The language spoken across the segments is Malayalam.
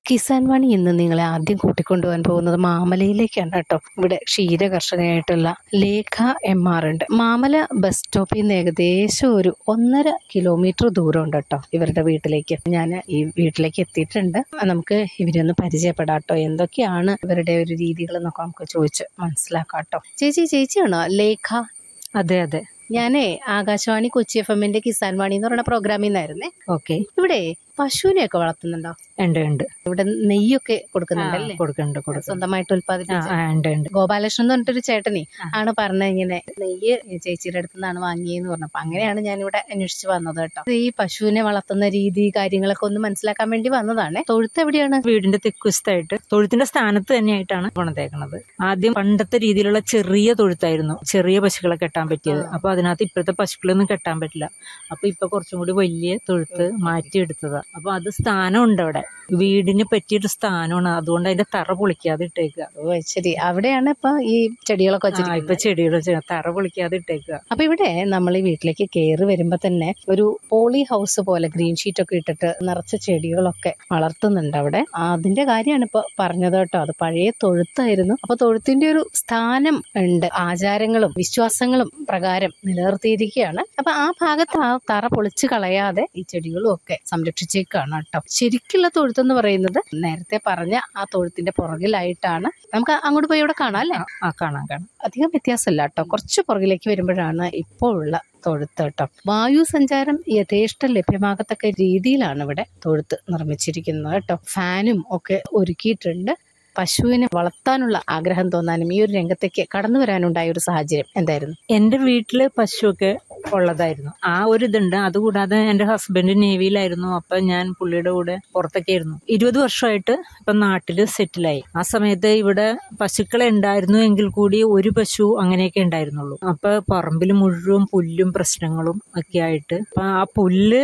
കിസാൻ വാണി ഇന്ന് നിങ്ങളെ ആദ്യം കൂട്ടിക്കൊണ്ടുപോകാൻ പോകുന്നത് മാമലയിലേക്കാണ് കേട്ടോ ഇവിടെ ക്ഷീര കർഷകയായിട്ടുള്ള ലേഖ എം ആർ ഉണ്ട് മാമല ബസ് സ്റ്റോപ്പിൽ നിന്ന് ഏകദേശം ഒരു ഒന്നര കിലോമീറ്റർ ദൂരം ഉണ്ട് കേട്ടോ ഇവരുടെ വീട്ടിലേക്ക് ഞാൻ ഈ വീട്ടിലേക്ക് എത്തിയിട്ടുണ്ട് നമുക്ക് ഇവരെ ഒന്ന് പരിചയപ്പെടാം കേട്ടോ എന്തൊക്കെയാണ് ഇവരുടെ ഒരു രീതികൾ എന്നൊക്കെ നമുക്ക് ചോദിച്ച് മനസ്സിലാക്കാം കേട്ടോ ചേച്ചി ചേച്ചിയാണോ ലേഖ അതെ അതെ ഞാനേ ആകാശവാണി കൊച്ചി എഫ് എമ്മിന്റെ കിസാൻ വാണി എന്ന് പറയുന്ന പ്രോഗ്രാമിൽ നിന്നായിരുന്നേ ഓക്കെ ഇവിടെ പശുവിനെയൊക്കെ വളർത്തുന്നുണ്ടോ ഉണ്ട് ഉണ്ട് ഇവിടെ നെയ്യൊക്കെ കൊടുക്കുന്നുണ്ടല്ലേ കൊടുക്കുന്നുണ്ട് കൊടുക്കും സ്വന്തമായിട്ട് ആ ഉൽപ്പാദിപ്പിച്ച ആ, ഉണ്ട് ഉണ്ട് ഗോപാലകൃഷ്ണൻ എന്ന് പറഞ്ഞിട്ടൊരു ചേട്ടനെ ആ. ആണ് പറഞ്ഞ ഇങ്ങനെ നെയ്യ് ചേച്ചിയുടെ അടുത്ത് നിന്നാണ് വാങ്ങിയെന്ന് പറഞ്ഞപ്പോ അങ്ങനെയാണ് ഞാനിവിടെ അന്വേഷിച്ച് വന്നത് കേട്ടോ ഈ പശുവിനെ വളർത്തുന്ന രീതി കാര്യങ്ങളൊക്കെ ഒന്ന് മനസ്സിലാക്കാൻ വേണ്ടി വന്നതാണ് തൊഴുത്ത് എവിടെയാണ് വീടിന്റെ തെക്കുവശത്തായിട്ട് തൊഴുത്തിന്റെ സ്ഥാനത്ത് തന്നെയായിട്ടാണ് പണിതേക്കണത് ആദ്യം പണ്ടത്തെ രീതിയിലുള്ള ചെറിയ തൊഴുത്തായിരുന്നു ചെറിയ പശുക്കളെ കെട്ടാൻ പറ്റിയത് ആ. അപ്പൊ അതിനകത്ത് ഇപ്പോഴത്തെ പശുക്കളൊന്നും കെട്ടാൻ പറ്റില്ല അപ്പൊ ഇപ്പൊ കുറച്ചും കൂടി വലിയ തൊഴുത്ത് മാറ്റിയെടുത്തതാ അപ്പൊ അത് സ്ഥാനമുണ്ട് അവിടെ വീടിന് പറ്റിയൊരു സ്ഥാനമാണ് അതുകൊണ്ട് അതിന്റെ തറ പൊളിക്കാതെ ഇട്ടേക്കുക ഓ ശരി അവിടെയാണ് ഇപ്പൊ ഈ ചെടികളൊക്കെ ആ, ഇപ്പൊ വെച്ചിരിക്കുന്നത് ചെടിയുടെ ചെ- തറ പൊളിക്കാതെ ഇട്ടേക്കുക അപ്പൊ ഇവിടെ നമ്മൾ ഈ വീട്ടിലേക്ക് കയറി വരുമ്പോ തന്നെ ഒരു പോളി ഹൗസ് പോലെ ഗ്രീൻ ഷീറ്റ് ഒക്കെ ഇട്ടിട്ട് നിറച്ച ചെടികളൊക്കെ വളർത്തുന്നുണ്ട് അവിടെ അതിന്റെ കാര്യമാണ് ഇപ്പൊ പറഞ്ഞത് കേട്ടോ അത് പഴയ തൊഴുത്തായിരുന്നു അപ്പൊ തൊഴുത്തിന്റെ ഒരു സ്ഥാനം ഉണ്ട് ആചാരങ്ങളും വിശ്വാസങ്ങളും പ്രകാരം നിലനിർത്തിയിരിക്കുകയാണ് അപ്പൊ ആ ഭാഗത്ത് ആ തറ പൊളിച്ചു കളയാതെ ഈ ചെടികളും ഒക്കെ സംരക്ഷിച്ചേക്കാണ് കേട്ടോ ശരിക്കുള്ള തൊഴുത്തെന്ന് പറയുന്നത് നേരത്തെ പറഞ്ഞ ആ തൊഴുത്തിന്റെ പുറകിലായിട്ടാണ് നമുക്ക് അങ്ങോട്ട് പോയി ഇവിടെ കാണാം അല്ലേ ആ, ആ കാണാം കാണാം അധികം വ്യത്യാസമില്ല കേട്ടോ കുറച്ച് പുറകിലേക്ക് വരുമ്പോഴാണ് ഇപ്പോൾ ഉള്ള തൊഴുത്ത് കേട്ടോ വായു സഞ്ചാരം യഥേഷ്ടം ലഭ്യമാകത്തക്ക രീതിയിലാണ് ഇവിടെ തൊഴുത്ത് നിർമ്മിച്ചിരിക്കുന്നത് കേട്ടോ ഫാനും ഒക്കെ ഒരുക്കിയിട്ടുണ്ട് പശുവിനെ വളർത്താനുള്ള ആഗ്രഹം തോന്നാനും ഈ ഒരു രംഗത്തേക്ക് കടന്നു വരാനുണ്ടായ ഒരു സാഹചര്യം എന്തായിരുന്നു എന്റെ വീട്ടില് പശുവൊക്കെ ഉള്ളതായിരുന്നു ആ ഒരു ഇതുണ്ട് അതുകൂടാതെ എന്റെ ഹസ്ബൻഡ് നേവിയിലായിരുന്നു അപ്പൊ ഞാൻ പുള്ളിയുടെ കൂടെ പുറത്തൊക്കെ ആയിരുന്നു ഇരുപത് വർഷമായിട്ട് ഇപ്പൊ നാട്ടില് സെറ്റിലായി ആ സമയത്ത് ഇവിടെ പശുക്കളെ ഉണ്ടായിരുന്നു എങ്കിൽ കൂടി ഒരു പശു അങ്ങനെയൊക്കെ ഉണ്ടായിരുന്നുള്ളൂ അപ്പൊ പറമ്പിൽ മുഴുവൻ പുല്ലും പ്രശ്നങ്ങളും ഒക്കെ ആയിട്ട് അപ്പൊ ആ പുല്ല്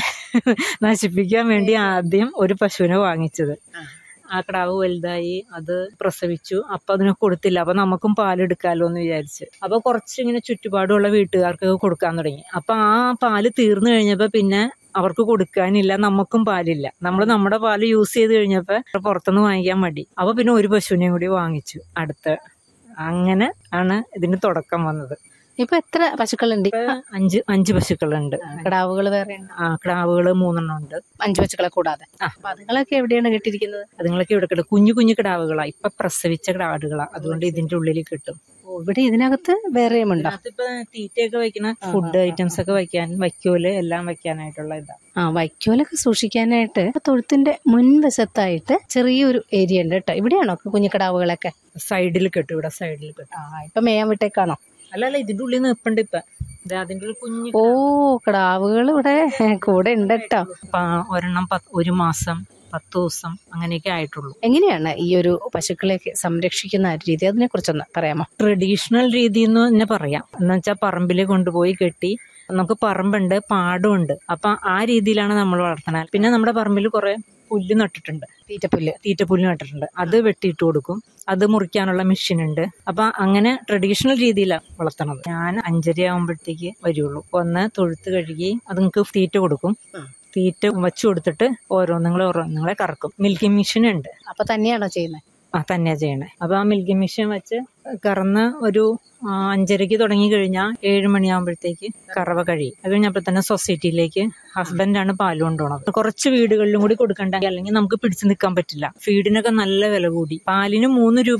നശിപ്പിക്കാൻ വേണ്ടി ആദ്യം ഒരു പശുവിനെ വാങ്ങിച്ചത് ആ കിടാവ് വലുതായി അത് പ്രസവിച്ചു അപ്പൊ അതിനെ കൊടുത്തില്ല അപ്പൊ നമുക്കും പാലെടുക്കാലോ എന്ന് വിചാരിച്ച് അപ്പൊ കുറച്ച് ഇങ്ങനെ ചുറ്റുപാടുള്ള വീട്ടുകാർക്ക് കൊടുക്കാൻ തുടങ്ങി അപ്പൊ ആ പാല് തീർന്നു കഴിഞ്ഞപ്പോ പിന്നെ അവർക്ക് കൊടുക്കാനില്ല നമുക്കും പാലില്ല നമ്മൾ നമ്മുടെ പാല് യൂസ് ചെയ്ത് കഴിഞ്ഞപ്പോ പുറത്തുനിന്ന് വാങ്ങിക്കാൻ മടി അപ്പൊ പിന്നെ ഒരു പശുവിനെയും കൂടി വാങ്ങിച്ചു അടുത്ത അങ്ങനെ ആണ് ഇതിന് തുടക്കം വന്നത് ഇപ്പൊ എത്ര പശുക്കളുണ്ട് ഇപ്പൊ അഞ്ച് അഞ്ച് പശുക്കളുണ്ട് കിടാവുകൾ വേറെ ഉണ്ട് ആ കിടാവുകള് മൂന്നെണ്ണം ഉണ്ട് അഞ്ചു പശുക്കളെ കൂടാതെ ആ. അപ്പൊ അതുങ്ങളൊക്കെ എവിടെയാണ് കിട്ടിയിരിക്കുന്നത് അതുങ്ങളൊക്കെ ഇവിടെ കിട്ടും കുഞ്ഞു കുഞ്ഞു കിടാവുകളാ ഇപ്പൊ പ്രസവിച്ച കിടാടുകളാ അതുകൊണ്ട് ഇതിന്റെ ഉള്ളിൽ കിട്ടും ഓ, ഇവിടെ ഇതിനകത്ത് വേറെയും ഉണ്ടോ അതിപ്പോ തീറ്റയൊക്കെ വെക്കുന്ന ഫുഡ് ഐറ്റംസ് ഒക്കെ വെക്കാൻ വയ്ക്കോല് എല്ലാം വെക്കാനായിട്ടുള്ള ഇതാ ആ വൈക്കോലൊക്കെ സൂക്ഷിക്കാനായിട്ട് ആ തൊഴുത്തിന്റെ മുൻവശത്തായിട്ട് ചെറിയൊരു ഏരിയ ഉണ്ട് കേട്ടോ ഇവിടെയാണോ കുഞ്ഞിക്കടാവുകളൊക്കെ സൈഡിൽ കെട്ടും ഇവിടെ സൈഡിൽ കെട്ടും ആ ഇപ്പൊ മേയാൻ വിട്ടേക്കാണോ അല്ല അല്ല ഇതിന്റെ ഉള്ളിൽ നിൽപ്പുണ്ട് ഇപ്പൊ ദേ അതിന്റെ ഒരു കുഞ്ഞു ഓ കിടാവുകൾ ഇവിടെ കൂടെ ഉണ്ട് കേട്ടോ പ- ഒരെണ്ണം പത്ത് ഒരു മാസം പത്ത് ദിവസം അങ്ങനെയൊക്കെ ആയിട്ടുള്ളൂ എങ്ങനെയാണ് ഈ ഒരു പശുക്കളെ സംരക്ഷിക്കുന്ന ഒരു രീതി അതിനെ കുറിച്ചൊന്ന് പറയാമോ ട്രഡീഷണൽ രീതി എന്ന് തന്നെ പറയാം എന്ന് വെച്ചാൽ പറമ്പിൽ കൊണ്ടുപോയി കെട്ടി നമുക്ക് പറമ്പുണ്ട് പാടമുണ്ട് അപ്പൊ ആ രീതിയിലാണ് നമ്മൾ വളർത്തണത് പിന്നെ നമ്മുടെ പറമ്പിൽ കുറെ പുല്ല് നട്ടിട്ടുണ്ട് തീറ്റപ്പുല്ല് തീറ്റപ്പുല്ല് നട്ടിട്ടുണ്ട് അത് വെട്ടിയിട്ട് കൊടുക്കും അത് മുറിക്കാനുള്ള മെഷീൻ ഉണ്ട് അപ്പൊ അങ്ങനെ ട്രഡീഷണൽ രീതിയിലാണ് വളർത്തണത് ഞാൻ അഞ്ചര ആകുമ്പോഴത്തേക്ക് വരുള്ളൂ ഒന്ന് തൊഴുത്ത് കഴുകി അത് നിങ്ങൾക്ക് തീറ്റ കൊടുക്കും ഉം. തീറ്റ വച്ചു കൊടുത്തിട്ട് ഓരോന്നുങ്ങളെ ഓരോന്നുങ്ങളെ കറക്കും മിൽക്കിംഗ് മെഷീൻ ഉണ്ട് അപ്പൊ തന്നെയാണോ ചെയ്യുന്നത് ആ തന്നെയാ ചെയ്യണേ അപ്പൊ ആ മിൽക്കിംഗ് മെഷീൻ വെച്ച് കറന്ന് ഒരു ആ, അഞ്ചരയ്ക്ക് തുടങ്ങി കഴിഞ്ഞാൽ ഏഴ് മണിയാകുമ്പോഴത്തേക്ക് കറവ കഴിയും അത് കഴിഞ്ഞപ്പോൾ തന്നെ സൊസൈറ്റിയിലേക്ക് ഹസ്ബൻഡാണ് പാല് കൊണ്ടുപോണത് കുറച്ച് വീടുകളിലും കൂടി കൊടുക്കണ്ടെങ്കിൽ അല്ലെങ്കിൽ നമുക്ക് പിടിച്ചു നിൽക്കാൻ പറ്റില്ല ഫീഡിനൊക്കെ നല്ല വില കൂടി പാലിന് മൂന്ന് രൂപ